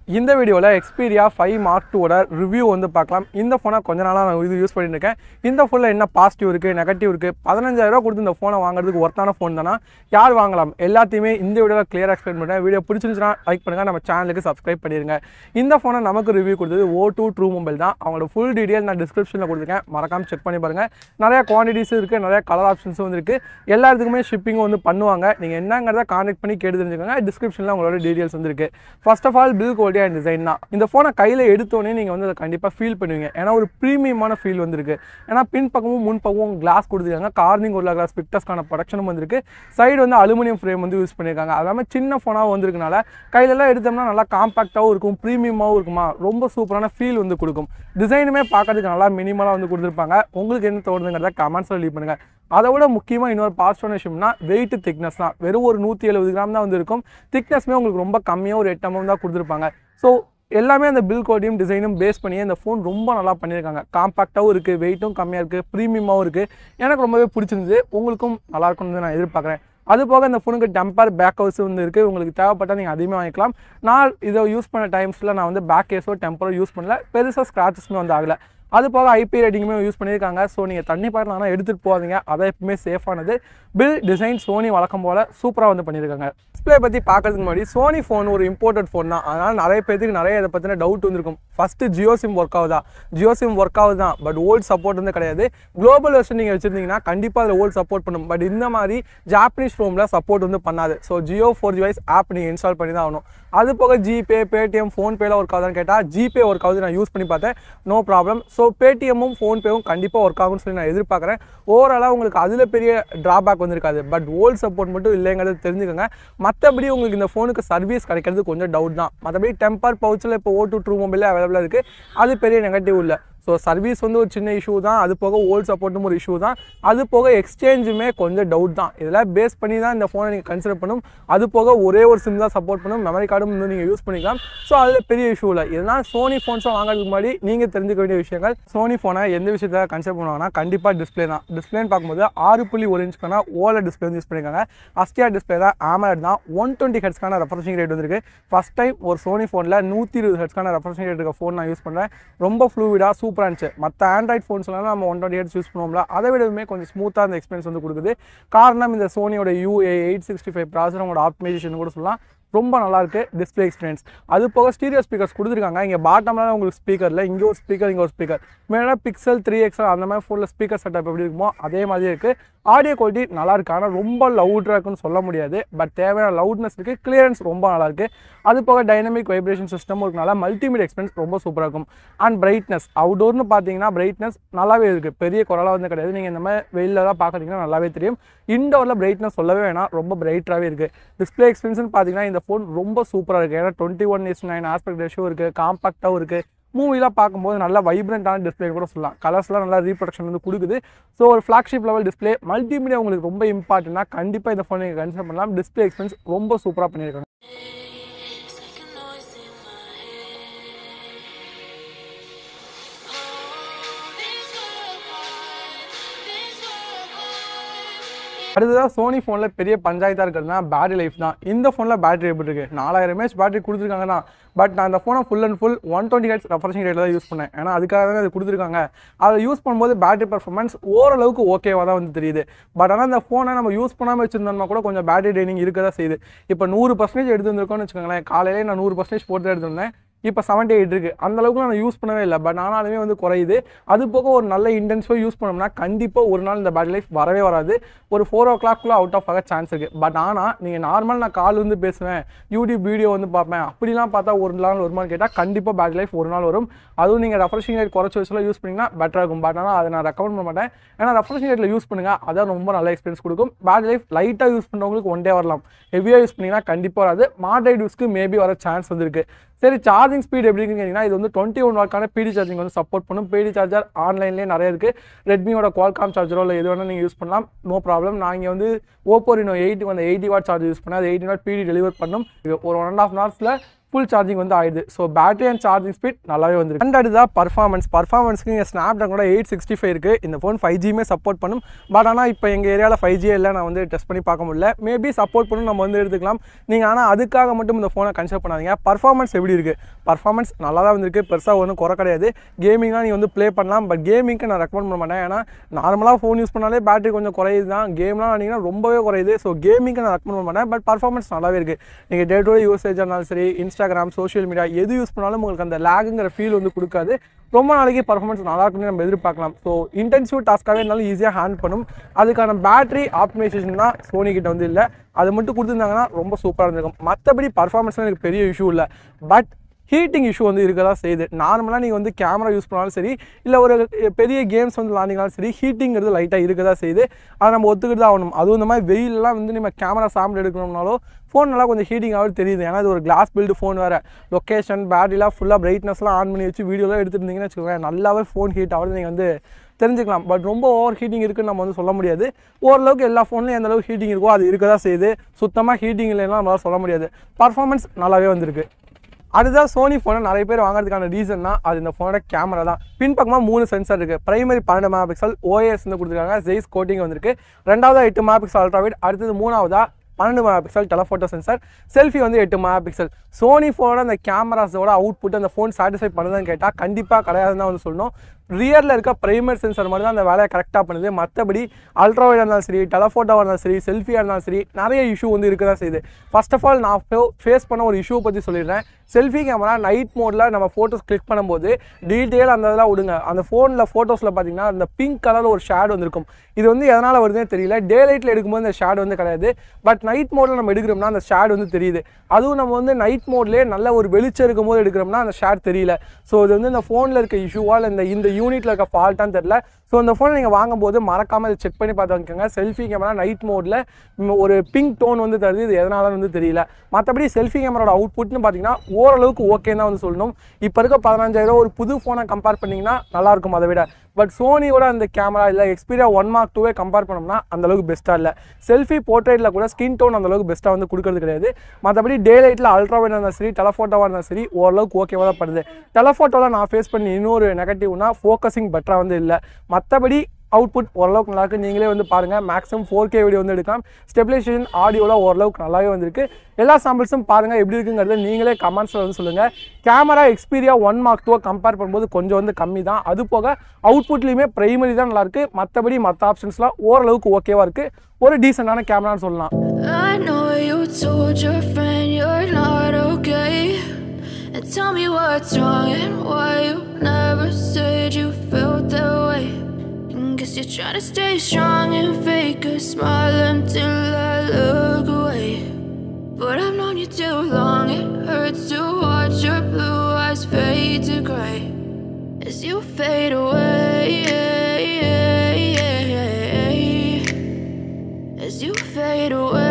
இந்த வீடியோவில் Xperia five mark டூவோட ரிவ்யூ வந்து பார்க்கலாம் இந்த ஃபோனை கொஞ்ச நாளாக நான் இது யூஸ் பண்ணிட்டு இருக்கேன் இந்த ஃபோனில் என்ன பாசிட்டிவ் இருக்குது நெகட்டிவ் இருக்குது பதினஞ்சாயிரம் கொடுத்து இந்த ஃபோனை வாங்குறதுக்கு ஒர்த்தான ஃபோன் தானா யார் வாங்கலாம் எல்லாத்தையுமே இந்த வீடியோவில் கிளியராக எக்ஸ்பிளைன் பண்ணுறேன் வீடியோ பிடிச்சிருந்துச்சுன்னா லைக் பண்ணுங்கள் நம்ம சேனலுக்கு சப்ஸ்கிரைப் பண்ணிடுங்க இந்த ஃபோனை நமக்கு ரிவ்யூ கொடுத்தது ஓ டூ ட்ரூ மொபைல் தான் அவங்களோட ஃபுல் டீடைல் நான் டிஸ்கிரிப்ஷனில் கொடுத்துருக்கேன் மறக்காம செக் பண்ணி பாருங்கள் நிறைய குவான்டிட்டிஸும் இருக்குது நிறைய கலர் ஆப்ஷன்ஸும் வந்து இருக்குது எல்லா இடத்துக்குமே ஷிப்பிங்கும் வந்து பண்ணுவாங்க நீங்கள் என்னங்கிறத கான்டெக்ட் பண்ணி கேட்டு தெரிஞ்சுக்கோங்க டிஸ்கிரிப்ஷனில் உங்களோட டீடைல்ஸ் வந்துருக்கு first of all build quality and design தான் இந்த ஃபோனை கையில் எடுத்தோடனே நீங்கள் வந்து அதை கண்டிப்பாக ஃபீல் பண்ணுவீங்க ஏன்னா ஒரு ப்ரீமியமான ஃபீல் வந்திருக்கு ஏன்னா பின் பக்கமும் முன் பக்கமும் கிளாஸ் கொடுத்துருக்காங்க கார்னிங் உள்ள கிளாஸ் பிக்டஸ்க்கான ப்ரொடக்ஷனும் வந்திருக்கு சைடு வந்து அலுமினியம் ஃப்ரேம் வந்து யூஸ் பண்ணியிருக்காங்க அது இல்லாமல் சின்ன ஃபோனாக வந்திருக்கனால கையிலலாம் எடுத்தோம்னா நல்லா காம்பாக்டாகவும் இருக்கும் ப்ரீமியமாகவும் இருக்குமா ரொம்ப சூப்பரான ஃபீல் வந்து கொடுக்கும் டிசைனுமே பார்க்கறதுக்கு நல்லா மினிமலாக வந்து கொடுத்துருப்பாங்க உங்களுக்கு என்ன தோணுதுங்கிறத கமெண்ட்ஸில் லீவ் பண்ணுங்கள் அதை விட முக்கியமாக இன்னொரு பாசிட்டிவான விஷயம்னா வெயிட் திக்னஸ் தான் வெறும் ஒரு நூற்றி எழுபது கிராம் தான் வந்து இருக்கும் திக்னஸ்மே உங்களுக்கு ரொம்ப கம்மியாக ஒரு எட்டு எம்எம் தான் கொடுத்துருப்பாங்க ஸோ எல்லாமே அந்த பில் குவாலிட்டியும் டிசைனும் பேஸ் பண்ணி அந்த ஃபோன் ரொம்ப நல்லா பண்ணியிருக்காங்க காம்பாக்டாகவும் இருக்குது வெயிட்டும் கம்மியாக இருக்குது ப்ரீமியமாகவும் இருக்குது எனக்கு ரொம்பவே பிடிச்சிருந்தது உங்களுக்கும் நல்லா இருக்கும்னு நான் எதிர்பார்க்குறேன் அது போக இந்த ஃபோனுக்கு டெம்பர் பேக் ஹவுஸ் வந்து இருக்குது உங்களுக்கு தேவைப்பட்டால் நீங்கள் அதிகமாக வாங்கிக்கலாம் நான் இதை யூஸ் பண்ண டைம்ஸில் நான் வந்து பேக் கேஸோ டெம்பரோ யூஸ் பண்ணல பெருசாக ஸ்க்ராச்சஸ்மே வந்து ஆகலை அது போக ஐபி ரேட்டிங்குமே யூஸ் பண்ணியிருக்காங்க ஸோ நீங்கள் தண்ணி பாட்டில் எடுத்துகிட்டு போகாதீங்க அதை எப்பவுமே சேஃபானது பில் டிசைன் சோனி வழக்கம் போல் சூப்பராக வந்து பண்ணியிருக்காங்க டிஸ்பிளே பற்றி பார்க்கறதுக்கு முன்னாடி சோனி ஃபோன் ஒரு இம்போர்ட்டட் ஃபோன் தான் அதனால் நிறைய பேருக்கு நிறைய இதை பற்றின டவுட் வந்திருக்கும் ஃபஸ்ட்டு ஜியோ சிம் ஒர்க் ஆகுதா ஜியோ சிம் ஒர்க் ஆகுது தான் பட் ஓல்ட் சப்போர்ட் வந்து கிடையாது குளோபல் வெர்ஷன் நீங்கள் வச்சுருந்தீங்கன்னா கண்டிப்பாக அதில் ஓல்ட் சப்போர்ட் பண்ணும் பட் இந்த மாதிரி ஜாப்பனீஸ் ஃபோனில் சப்போர்ட் வந்து பண்ணாது so Jio four G voice app நீங்கள் இன்ஸ்டால் பண்ணி தான் ஆகணும் அது போக ஜிபே பேடிஎம் ஃபோன்பேல ஒர்க் ஆகுதான்னு கேட்டால் ஜிபே ஒர்க் ஆகுது நான் யூஸ் பண்ணி பார்த்தேன் நோ ப்ராப்ளம் ஸோ பேடிஎம்மும் ஃபோன்பேவும் கண்டிப்பாக ஒர்க் ஆகும்னு சொல்லி நான் எதிர்பார்க்குறேன் ஓவராலாக உங்களுக்கு அதில் பெரிய ட்ராபேக் வந்திருக்காது பட் ஓல்ட் சப்போர்ட் மட்டும் இல்லைங்கிறது தெரிஞ்சுக்கோங்க மற்றபடி உங்களுக்கு இந்த ஃபோனுக்கு சர்வீஸ் கிடைக்கிறது கொஞ்சம் டவுட் தான் மற்றபடி டெம்பர் பவுச்சில் இப்போ ஓ டூ ட்ரூ மொபைலில் அவைலபிளாக இருக்குது அது பெரிய நெகட்டிவ் இல்லை ஸோ சர்வீஸ் வந்து ஒரு சின்ன இஷ்யூ தான் அது போக ஓல்ட் சப்போர்ட்டும் ஒரு இஷ்யூ தான் அது போக எக்ஸ்சேஞ்சுமே கொஞ்சம் டவுட் தான் இதெல்லாம் பேஸ் பண்ணி தான் இந்த ஃபோனை நீங்கள் கன்சிடர் பண்ணும் அது போக ஒரே ஒரு சிம் தான் சப்போர்ட் பண்ணும் மெமரி கார்டும் வந்து நீங்கள் யூஸ் பண்ணிக்கலாம் ஸோ அதில் பெரிய இஷ்யூ இல்லை இதெல்லாம் சோனி ஃபோன்ஸும் வாங்குறதுக்கு முன்னாடி நீங்கள் தெரிஞ்சுக்க வேண்டிய விஷயங்கள் சோனி ஃபோனை எந்த விஷயத்தை கன்சிடர் பண்ணுவாங்கன்னா கண்டிப்பாக டிஸ்பிளே தான் டிஸ்பிளேன்னு பார்க்கும்போது ஆறு புள்ளி ஒரு இன்ச்சுக்கான ஓல டிஸ்பிளே வந்து யூஸ் பண்ணியிருக்காங்க அஸ்டியா டிஸ்பிளே தான் ஆமலட் தான் ஒன் டுவெண்ட்டி ஹெட்ஸ்க்கான ரெஃப்ரெஷிங் ரேட் வந்திருக்கு ஃபஸ்ட் டைம் ஒரு சோனி ஃபோனில் நூற்றி இருபது ஹெட்ஸ்க்கான ரெஃப்ரெஷிங் ரேட் இருக்க ஃபோன் நான் யூஸ் பண்ணுறேன் ரொம்ப ஃப்ளூவிடாக சூப்பராக இருந்துச்சு மற்ற ஆண்ட்ராய்ட் ஃபோன்ஸ்லாம் நம்ம ஒன் டுவெண்ட்டி ஹெட்ஸ் யூஸ் பண்ணுவோம்ல அதை விடவுமே கொஞ்சம் ஸ்மூத்தாக அந்த எக்ஸ்பீரியன்ஸ் வந்து கொடுக்குது காரணம் இந்த சோனியோட யூஏ எயிட் சிக்ஸ்டி ஃபைவ் ப்ராசரோட ஆப்டிமைசேஷன் கூட சொல்லலாம் ரொம்ப நல்லா இருக்கு டிஸ்பிளே எக்ஸ்பீரியன்ஸ் அது போக ஸ்டீரியோ ஸ்பீக்கர்ஸ் கொடுத்துருக்காங்க இங்கே பாட்டம்லாம் உங்களுக்கு ஸ்பீக்கரில் இங்கே ஒரு ஸ்பீக்கர் இங்கே ஒரு ஸ்பீக்கர் மேலே பிக்சல் த்ரீ எக்ஸல் அந்த மாதிரி ஃபோனில் ஸ்பீக்கர் செட்டப் எப்படி இருக்குமோ அதே மாதிரி இருக்குது ஆடியோ குவாலிட்டி நல்லா இருக்கு ஆனால் ரொம்ப லவுடாக இருக்குன்னு சொல்ல முடியாது பட் தேவையான லவுட்னஸ் இருக்குது கிளியரன்ஸ் ரொம்ப நல்லா இருக்கு அது போக டைனமிக் வைப்ரேஷன் சிஸ்டம் இருக்கனால மல்டிமீடியா எக்ஸ்பீரியன்ஸ் ரொம்ப சூப்பராக இருக்கும் அண்ட் பிரைட்னஸ் அவுடோர்னு பார்த்தீங்கன்னா பிரைட்னஸ் நல்லாவே இருக்குது பெரிய குரலாக வந்து கிடையாது நீங்கள் இந்த மாதிரி வெளியில தான் பார்க்குறீங்கன்னா நல்லாவே தெரியும் இண்டோரில் பிரைட்னஸ் சொல்லவே வேணாம் ரொம்ப பிரைட்டாகவே இருக்குது டிஸ்பிளே எக்ஸ்பீரியன்ஸ்னு பார்த்தீங்கன்னா இந்த ஃபோன் ரொம்ப சூப்பராக இருக்குது ஏன்னா twenty one is nine aspect ratio இருக்குது காம்பாக்டாகவும் இருக்குது மூவிலாம் பார்க்கும்போது நல்ல வைப்ரண்ட்டான டிஸ்பிளே கூட சொல்லலாம் கலர்ஸ்லாம் நல்லா ரீப்ரொடக்ஷன் வந்து கொடுக்குது ஸோ ஒரு ஃப்ளாக்ஷிப் லெவல் டிஸ்பிளே மல்டிமீடியா உங்களுக்கு ரொம்ப இம்பார்ட்டன்ட்னா கண்டிப்பாக இந்த ஃபோன் நீங்கள் கன்சிடர் பண்ணலாம் டிஸ்பிளே எக்ஸ்பீரியன்ஸ் ரொம்ப சூப்பராக பண்ணியிருக்காங்க It's like a noise in my head. Oh, these were words, these were words. அடுத்ததாக சோனி ஃபோனில் பெரிய பஞ்சாயத்தாக இருக்கிறதுனா பேட்டரி லைஃப் தான் இந்த ஃபோனில் பேட்டரி எப்படி இருக்குது நாலாயிரம் எம்ஏஹெச் பேட்டரி கொடுத்துருக்காங்க தான் பட் நான் அந்த ஃபோனை full and full one twenty hertz refreshing ரேட்டில் தான் யூஸ் பண்ணேன் ஏன்னா அதுக்காக தான் அது கொடுத்துருக்காங்க அதை யூஸ் பண்ணும்போது பேட்டரி பர்ஃபார்மன்ஸ் ஓரளவுக்கு ஓகேவாக தான் வந்து தெரியுது பட் ஆனால் அந்த ஃபோனை நம்ம யூஸ் பண்ணாமல் வச்சிருந்தோம்னா கூட கொஞ்சம் பேட்டரி ட்ரைனிங் இருக்க தான் செய்யுது இப்போ நூறு பர்சன்டேஜ் எடுத்து வந்திருக்கோம்னு வச்சுக்கோங்களேன் காலையிலே நான் நூறு பர்சன்டேஜ் போட்டு எடுத்திருந்தேன் இப்போ செவன்ட்டி எயிட் இருக்குது அந்த அளவுக்கு நான் யூஸ் பண்ணவே இல்லை பட் ஆனாலுமே வந்து குறையுது அது போக ஒரு நல்ல இன்டென்சிவாக யூஸ் பண்ணோம்னா கண்டிப்பாக ஒரு நாள் இந்த பேட்டரி லைஃப் வரவே வராது ஒரு ஃபோர் ஓ கிளாக்குள்ளே அவுட் ஆஃப் ஆக சான்ஸ் இருக்குது பட் ஆனால் நீங்கள் நார்மல் நான் கால் வந்து பேசுவேன் யூடியூப் வீடியோ வந்து பார்ப்பேன் அப்படிலாம் பார்த்தா ஒரு நாள் வருமானு கேட்டால் கண்டிப்பாக பேட்டரி லைஃப் ஒரு நாள் வரும் அதுவும் நீங்கள் ரெஃப்ரெஷிங் ரேட் குறைச்சி வச்சுலாம் யூஸ் பண்ணிங்கன்னா பெட்டராக இருக்கும் பட் ஆனால் அதை நான் ரெக்கமெண்ட் பண்ண மாட்டேன் ஏன்னா ரெஃப்ரெஷிங் ரேட்டில் யூஸ் பண்ணுங்கள் அதான் ரொம்ப நல்ல எக்ஸ்பீரியன்ஸ் கொடுக்கும் பேட்டரி லைஃப் லைட்டாக யூஸ் பண்ணுறவங்களுக்கு ஒன் டே வரலாம் ஹெவியாக யூஸ் பண்ணிங்கன்னா கண்டிப்பாக வராது மாட்ரைட் யூஸ்க்கு மேபி வர சான்ஸ் வந்துருக்கு சரி சார்ஜிங் ஸ்பீட் எப்படி இருக்குன்னு கேட்டிங்கன்னா இது வந்து டுவெண்ட்டி ஒன் வாட்கான பிடி சார்ஜிங் வந்து சப்போர்ட் பண்ணும் பிடி சார்ஜர் ஆன்லைன்லேயே நிறைய இருக்குது ரெட்மியோட குவால்காம் சார்ஜரோ இல்லை எது வேணால் நீங்கள் யூஸ் பண்ணலாம் நோ ப்ராப்ளம் நான் இங்கே வந்து ஓப்போ ரினோ எயிட்டுக்கு வந்து எயிட்டி வாட் சார்ஜ் யூஸ் பண்ணேன் அது எயிட்டி வாட் பிடி டெலிவர் பண்ணும் இது ஒரு ஒன் அண்ட் ஆஃப் ஹவர்ஸில் ஃபுல் சார்ஜிங் வந்து ஆயிடுது so battery and charging speed நல்லாவே வந்துருக்கு அண்ட் அடுத்ததாக பர்ஃபார்மன்ஸ் பர்ஃபார்மன்ஸ்க்கு இங்கே ஸ்னாப் கூட எயிட் சிக்ஸ்டி ஃபைவ் இருக்குது இந்த ஃபோன் ஃபைவ் ஜியுமே சப்போர்ட் பண்ணும் பட் ஆனால் இப்போ எங்கள் ஏரியாவில் ஃபைவ் ஜி இல்லை நான் வந்து டெஸ்ட் பண்ணி பார்க்க முடியல மேபி சப்போர்ட் பண்ணும் நம்ம வந்து எடுத்துக்கலாம் நீங்கள் ஆனால் அதுக்காக மட்டும் இந்த ஃபோனை கன்சிடர் பண்ணாதீங்க பர்ஃபார்மன்ஸ் எப்படி இருக்குது பர்ஃபார்மன்ஸ் நல்லா தான் வந்திருக்கு பெருசாக ஒன்றும் குறை கிடையாது கேமிங்லாம் நீங்கள் வந்து ப்ளே பண்ணலாம் பட் கேமிங்க்கு நான் ரெக்கமெண்ட் பண்ண மாட்டேன் ஏன்னா நார்மலாக ஃபோன் யூஸ் பண்ணாலே பேட்டரி கொஞ்சம் குறையுது தான் கேம்லாம் ஆனீங்கன்னா ரொம்பவே குறையுது ஸோ கேமிங்க்கு நான் ரெக்கமெண்ட் பண்ண மாட்டேன் பட் பர்ஃபார்மன்ஸ் நல்லாவே இருக்குது நீங்கள் டே டு டே யூசேஜ் இருந்தாலும் சரி இன்ஸ்டாகிராம் சோஷியல் மீடியா எது யூஸ் பண்ணாலும் உங்களுக்கு அந்த லேகுங்கிற ஃபீல் வந்து கொடுக்காது ரொம்ப நாளைக்கு பர்ஃபார்மன்ஸ் நல்லா இருக்குன்னு நம்ம எதிர்பார்க்கலாம் ஸோ இன்டென்சிவ் டாஸ்க்காகவே இருந்தாலும் ஈஸியாக ஹேண்ட் பண்ணும் அதுக்கான பேட்டரி ஆப்டிமைசேஷன் தான் சோனி கிட்ட வந்து இல்லை அது மட்டும் கொடுத்துருந்தாங்கன்னா ரொம்ப சூப்பராக இருந்திருக்கும் மற்றபடி பர்ஃபார்மன்ஸ் எனக்கு பெரிய இஷ்யூ இல்லை பட் ஹீட்டிங் இஷ்யூ வந்து இருக்க தான் செய்யுது நார்மலாக நீங்கள் வந்து கேமரா யூஸ் பண்ணாலும் சரி இல்லை ஒரு பெரிய கேம்ஸ் வந்து விளாண்டிங்கனாலும் சரி ஹீட்டிங்கிறது லைட்டாக இருக்க தான் செய்யுது அதை நம்ம ஒத்துக்கிட்டு தான் ஆகணும் அதுவும் இந்த மாதிரி வெயிலெலாம் வந்து நம்ம கேமரா சாம்பிள் எடுக்கணும்னாலோ ஃபோன் நல்லா கொஞ்சம் ஹீட்டிங்காகவே தெரியுது ஏன்னா இது ஒரு கிளாஸ் பில்டு ஃபோன் வேறு லொக்கேஷன் பேட்டரிலாம் ஃபுல்லாக பிரைட்னஸ்லாம் ஆன் பண்ணி வச்சு வீடியோலாம் எடுத்துருந்தீங்கன்னு வச்சுக்கோங்க நல்லாவே ஃபோன் ஹீட் ஆகுது நீங்கள் வந்து தெரிஞ்சுக்கலாம் பட் ரொம்ப ஓவர் ஹீட்டிங் இருக்குன்னு நம்ம வந்து சொல்ல முடியாது ஓரளவுக்கு எல்லா ஃபோன்லையும் எந்த அளவுக்கு ஹீட்டிங் இருக்கோ அது இருக்க தான் செய்யுது சுத்தமாக ஹீட்டிங் இல்லைன்னா நம்மளால சொல்ல முடியாது பர்ஃபார்மன்ஸ் நல்லாவே வந்திருக்கு அடுத்ததான் சோனி ஃபோனை நிறைய பேர் வாங்குறதுக்கான ரீசன்னா அது இந்த ஃபோனோட கேமரா தான் பின்பக்கமாக மூணு சென்சார் இருக்குது பிரைமரி பன்னெண்டு மெகா பிக்சல் ஓஎஸ் வந்து கொடுத்துருக்காங்க ஜெய்ஸ் கோட்டிங் வந்திருக்கு ரெண்டாவதா எட்டு மெகா பிக்சல் அல்ட்ராவைட் அடுத்தது மூணாவதா பன்னெண்டு mega pixel telephoto sensor selfie வந்து எட்டு மெகா பிக்சல் சோனி ஃபோனோட அந்த கேமராஸோட அவுட்புட் அந்த ஃபோன் சாட்டிஸ்ஃபை பண்ணுதான்னு கேட்டால் கண்டிப்பாக கிடையாதுன்னு தான் வந்து சொல்லணும் ரியரில் இருக்க பிரைமரி சென்சார் மட்டும் தான் அந்த வேலையை கரெக்டாக பண்ணுது மற்றபடி அல்ட்ராவைடாக இருந்தாலும் சரி டெலஃபோட்டோவாக இருந்தாலும் சரி செல்ஃபியாக இருந்தாலும் சரி நிறைய இஷ்யூ வந்து இருக்க தான் செய்யுது ஃபர்ஸ்ட் ஆஃப் ஆல் நான் ஃபேஸ் பண்ண ஒரு இஷ்யூ பற்றி சொல்லிடுறேன் செல்ஃபி கேமரா நைட் மோடில் நம்ம ஃபோட்டோஸ் கிளிக் பண்ணும்போது டீட்டெயில் அந்த இதெல்லாம் விடுங்க அந்த ஃபோனில் ஃபோட்டோஸில் பார்த்தீங்கன்னா அந்த பிங்க் கலரில் ஒரு ஷேட் வந்திருக்கும் இது வந்து எதனால் வருதுன்னே தெரியல டே லைட்டில் எடுக்கும்போது அந்த ஷேட் வந்து கிடையாது பட் நைட் மோடில் நம்ம எடுக்கிறோம்னா அந்த ஷேட் வந்து தெரியுது அதுவும் நம்ம வந்து நைட் மோட்லேயே நல்ல ஒரு வெளிச்சம் இருக்கும்போது எடுக்கிறோம்னா அந்த ஷேட் தெரியல ஸோ இது வந்து இந்த ஃபோனில் இருக்க இஷ்யூவா இல்லை இந்த இந்த யூனிட்டில் இருக்க ஃபால்ட்டான்னு தெரியல ஸோ இந்த ஃபோனை நீங்கள் வாங்கும்போது மறக்காமல் இதை செக் பண்ணி பார்த்து வாங்கிக்கோங்க செல்ஃபி கேமரா நைட் மோடில் ஒரு பிங்க் டோன் வந்து தருது இது எதனால வந்து தெரியல மற்றபடி செல்ஃபி கேமராவோட அவுட்புட்னு பார்த்தீங்கன்னா ஓரளவுக்கு ஓகே தான் வந்து சொல்லணும் இப்போ இருக்க பதினஞ்சாயிரம் ஒரு புது ஃபோனை கம்பேர் பண்ணிங்கன்னா நல்லாயிருக்கும் அதை விட பட் சோனியோட அந்த கேமரா இல்லை எக்ஸ்பீரியா ஒன் மார்க் டூவே கம்பேர் பண்ணோம்னா அந்த அளவுக்கு பெஸ்ட்டாக இல்லை செல்ஃபி போர்ட்ரேட்டில் கூட ஸ்கின் டோன் அந்த அளவுக்கு பெஸ்ட்டாக வந்து கொடுக்கறது கிடையாது மற்றபடி டே லைட்டில் அல்ட்ராவைட் இருந்தாலும் சரி டெலஃபோட்டோவாக இருந்தாலும் சரி ஓரளவுக்கு ஓகேவாக தான் படுது டெலஃபோட்டோவில் நான் ஃபேஸ் பண்ணி இன்னொரு நெகட்டிவ்னா ஃபோக்கஸிங் பெட்டராக வந்து இல்லை மற்றபடி அவுட்புட் ஓரளவுக்கு நல்லா இருக்கு நீங்களே வந்து பாருங்கள் மேக்ஸிமம் ஃபோர் கே வீடியோ வந்து எடுக்கலாம் ஸ்டெபிலைசேஷன் ஆடியோவில் ஓரளவுக்கு நல்லாவே வந்திருக்கு எல்லா சாம்பிள்ஸும் பாருங்கள் எப்படி இருக்குங்கிறத நீங்களே கமெண்ட்ஸில் வந்து சொல்லுங்கள் கேமரா எக்ஸ்பீரியா ஒன் மார்க் டூவை கம்பேர் பண்ணும்போது கொஞ்சம் வந்து கம்மி தான் அது போக அவுட்புட்லேயுமே ப்ரைமரி தான் நல்லாயிருக்கு மற்றபடி மற்ற ஆப்ஷன்ஸ்லாம் ஓரளவுக்கு ஓகேவாக இருக்குது ஒரு டீசெண்டான கேமரான்னு சொல்லலாம் I know you told your friend you're not okay. And tell me what's wrong and why you never said you felt that way. And guess you're trying to stay strong and fake a smile until I look away. But I've known you too long, it hurts to watch your blue eyes fade to gray as you fade away. As you fade away.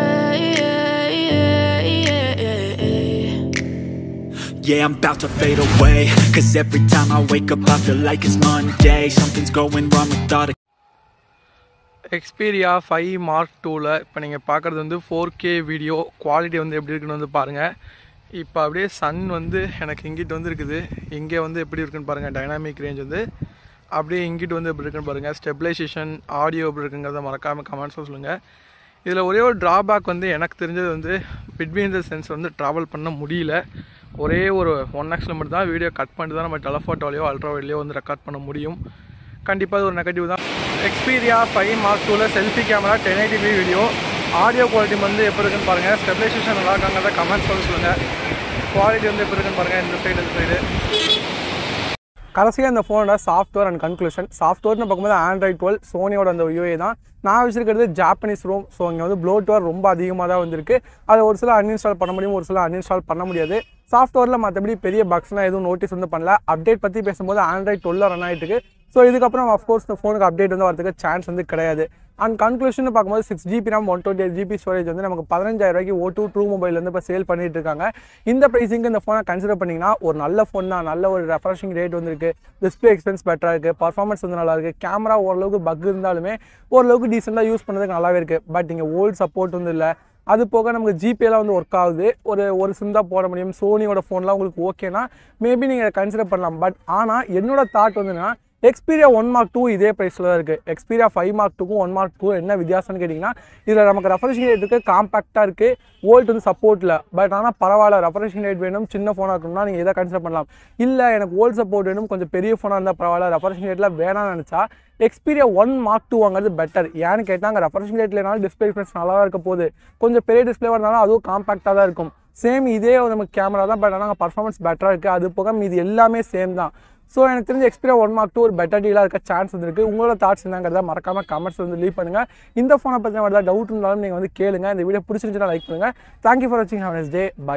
Yeah, I'm about to fade away Cause every time I wake up I feel like it's Monday Something's going wrong with all the Xperia five mark டூவில் இப்போ நீங்கள் பார்க்குறது வந்து four K video quality வந்து எப்படி இருக்குன்னு வந்து பாருங்கள் இப்போ அப்படியே சன் வந்து எனக்கு இங்கிட்டு வந்து இருக்குது இங்கே வந்து எப்படி இருக்குன்னு பாருங்கள் டைனாமிக் ரேஞ்ச் வந்து அப்படியே இங்கிட்டு வந்து எப்படி இருக்குன்னு பாருங்கள் ஸ்டெபிலைசேஷன் ஆடியோ எப்படி இருக்குங்கிறத மறக்காமல் கமெண்ட்ஸில் சொல்லுங்கள் இதில் ஒரே ஒரு ட்ராபேக் வந்து எனக்கு தெரிஞ்சது வந்து பிட்வீன் த சென்ஸ் வந்து ட்ராவல் பண்ண முடியல ஒரே ஒரு ஒன் எக்ஸில் மட்டும் தான் வீடியோ கட் பண்ணிட்டு தான் நம்ம டெலஃபோட்டோலையோ அல்ட்ராவைட்லையோ வந்து ரெக்கார்ட் பண்ண முடியும் கண்டிப்பாக இது ஒரு நெகட்டிவ் தான் எக்ஸ்பீரியா ஃபைவ் மார்க் டூவில் selfie camera ten eighty video audio quality வந்து எப்படி இருக்குன்னு பாருங்கள் ஸ்டெபிலைசேஷன் நல்லா இருக்காங்கிறத கமெண்ட்ஸ் வந்து சொல்லுங்கள் குவாலிட்டி வந்து எப்படி இருக்குன்னு பாருங்கள் இந்த சைடு இந்த சைடு கடைசியாக இந்த ஃபோனோட சாஃப்ட்வேர் அண்ட் கன்க்ளூஷன் சாஃப்ட்வேர்னு பார்க்கும்போது ஆண்ட்ராய்ட் டுவெல் சோனியோட அந்த யூஏ தான் நான் வச்சிருக்கிறது ஜாப்பனீஸ் ரோம் ஸோ இங்கே வந்து ப்ளோட்வேர் ரொம்ப அதிகமாக தான் வந்திருக்கு அதை ஒரு சில அன்இன்ஸ்டால் பண்ண முடியும் ஒரு சில அன்இன்ஸ்டால் பண்ண முடியாது சாஃப்ட்வேரில் மற்றபடி பெரிய பக்ஸ்லாம் எதுவும் நோட்டீஸ் வந்து பண்ணல அப்டேட் பற்றி பேசும்போது ஆண்ட்ராய்ட் டுவெல் ரன் ஆகிட்டு இருக்கு ஸோ இதுக்கப்புறம் அஃப்கோர்ஸ் இந்த ஃபோனுக்கு அப்டேட் வந்து வரதுக்கு சான்ஸ் வந்து கிடையாது அண்ட் கன்க்ளூஷன் பார்க்கும்போது six GB RAM one twenty eight GB storage வந்து நமக்கு பதினஞ்சாயிரம் ரூபாய்க்கு ஓ டூ ட்ரூ மொபைல் வந்து இப்போ சேல் பண்ணிட்டு இருக்காங்க இந்த ப்ரைஸிங்க்கு இந்த ஃபோனை கன்சிடர் பண்ணிங்கன்னா ஒரு நல்ல ஃபோன் தான் நல்ல ஒரு ரெஃப்ரெஷிங் ரேட் வந்துருக்கு டிஸ்பிளே எக்ஸ்பென்ஸ் பெட்டராக இருக்குது பர்ஃபார்மன்ஸ் வந்து நல்லா இருக்குது கேமரா ஓரளவுக்கு பக் இருந்தாலுமே ஓரளவுக்கு டீசெண்டாக யூஸ் பண்ணுறதுக்கு நல்லாவே இருக்குது பட் இங்கே ஓல்ட் சப்போர்ட் வந்து இல்லை அது போக நமக்கு ஜிபேலாம் வந்து ஒர்க் ஆகுது ஒரு ஒரு சிம் தான் போட முடியும் சோனியோட ஃபோன்லாம் உங்களுக்கு ஓகேனா மேபி நீங்கள் கன்சிடர் பண்ணலாம் பட் ஆனால் என்னோட தாட் வந்து என்னன்னா எக்ஸ்பீரியா ஒன் மார்க் டூ இதே ப்ரைஸில் தான் இருக்குது எக்ஸ்பீரியா ஃபைவ் மார்க் டூக்கும் ஒன் மார்க் டூ என்ன வித்தியாசம்னு கேட்டிங்கன்னா இதில் நமக்கு ரெஃப்ரெஷிங் ரேட் இருக்குது காம்பேக்டாக இருக்குது வோல்ட் வந்து சப்போர்ட் இல்லை பட் ஆனால் பரவாயில்ல ரெஃப்ரெஷிங் ரேட் வேணும் சின்ன ஃபோனாக இருக்கணும்னா நீங்கள் எதை கன்சிடர் பண்ணலாம் இல்லை எனக்கு வோல்ட் சப்போர்ட் வேணும் கொஞ்சம் பெரிய ஃபோனாக இருந்தால் பரவாயில்ல ரெஃப்ரெஷிங் ரேட்டில் வேணாம்னு நினச்சா எக்ஸ்பீரியா ஒன் மார்க் டூ வாங்குறது பெட்டர் ஏன்னு கேட்டால் அங்கே ரெஃப்ரெஷிங் ரேட்லனாலும் டிஸ்பிளே டிஃப்ரென்ஸ் நல்லா தான் இருக்க போகுது கொஞ்சம் பெரிய டிஸ்பிளே இருந்தாலும் அதுவும் காம்பேக்டாக தான் இருக்கும் சேம் இதே நமக்கு கேமரா தான் பட் ஆனால் பர்ஃபார்மன்ஸ் பெட்டராக இருக்குது அது போக மீது எல்லாமே சேம் தான் ஸோ எனக்கு தெரிஞ்ச எக்ஸ்பீரியா ஒன் மார்க் டூ ஒரு பெட்டர் டீலாக இருக்க சான்ஸ் வந்துருக்கு உங்களோட தாட்ஸ் என்னங்கிறத மறக்காம கமெண்ட்ஸ் வந்து லீவ் பண்ணுங்கள் இந்த ஃபோனை பற்றின ஏதாவது டவுட் இருந்தாலும் நீங்கள் வந்து கேளுங்க இந்த வீடியோ பிடிச்சிருந்துச்சுன்னா லைக் பண்ணுங்கள் தேங்க்யூ ஃபார் வாட்சிங் ஹவ் நெஸ் டே பை